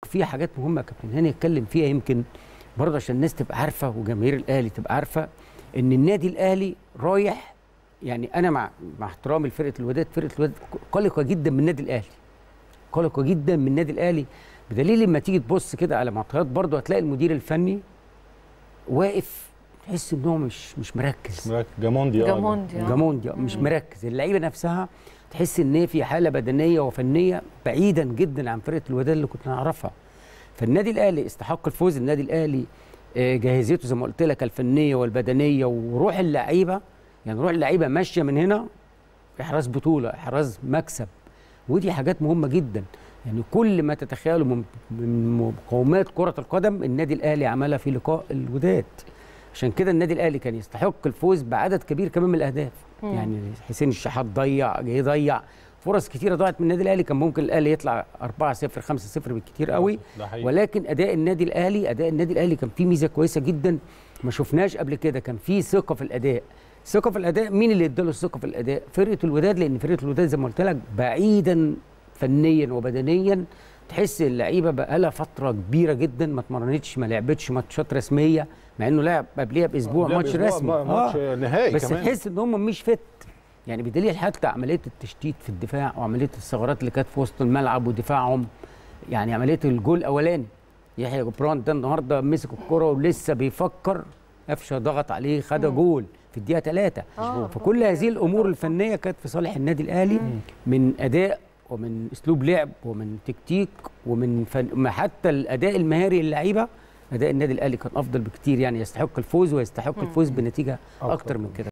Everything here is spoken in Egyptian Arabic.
في حاجات مهمه يا كابتن هاني يتكلم فيها يمكن برضه عشان الناس تبقى عارفه وجماهير الاهلي تبقى عارفه ان النادي الاهلي رايح يعني انا مع مع احترامي لفرقه الوداد فرقه الوداد قلقه جدا من النادي الاهلي قلقه جدا من النادي الاهلي بدليل لما تيجي تبص كده على معطيات برضه هتلاقي المدير الفني واقف تحس ان هو مش مش مركز مركز جاموندي اه جاموندي آه. جاموندي مش مركز اللعيبه نفسها تحس ان هي في حاله بدنيه وفنيه بعيدا جدا عن فرقه الوداد اللي كنا نعرفها فالنادي الاهلي استحق الفوز النادي الاهلي آه، جاهزيته زي ما قلت لك الفنيه والبدنيه وروح اللعيبه يعني روح اللعيبه ماشيه من هنا احراز بطوله احراز مكسب ودي حاجات مهمه جدا يعني كل ما تتخيله من من مقومات كره القدم النادي الاهلي عملها في لقاء الوداد عشان كده النادي الاهلي كان يستحق الفوز بعدد كبير كمان من الاهداف مم. يعني حسين الشحات ضيع جاي ضيع فرص كتيره ضاعت من النادي الاهلي كان ممكن الاهلي يطلع 4 0 5 0 بالكتير قوي ده حقيقي ولكن اداء النادي الاهلي اداء النادي الاهلي كان فيه ميزه كويسه جدا ما شفناش قبل كده كان فيه ثقه في الاداء ثقه في الاداء مين اللي اداله الثقه في الاداء فرقه الوداد لان فرقه الوداد زي ما قلت لك بعيدا فنيا وبدنيا تحس اللعيبه بقى لها فتره كبيره جدا ما اتمرنتش ما لعبتش ماتشات رسميه مع انه لعب قبلها باسبوع قبلها ماتش بأسبوع رسمي بقى ماتش نهائي بس كمان تحس ان هم مش فت يعني بدليل حتى عمليه التشتيت في الدفاع وعمليه الثغرات اللي كانت في وسط الملعب ودفاعهم يعني عمليه الجول الاولاني يحيى جبران ده النهارده مسك الكره ولسه بيفكر قفشه ضغط عليه خد جول في الدقيقه ثلاثة آه، فكل هذه الامور الفنيه كانت في صالح النادي الاهلي من اداء ومن اسلوب لعب ومن تكتيك ومن فن... ما حتى الاداء المهاري للعيبه اداء النادي الاهلي كان افضل بكتير يعني يستحق الفوز ويستحق الفوز بنتيجه أكتر. اكتر من كده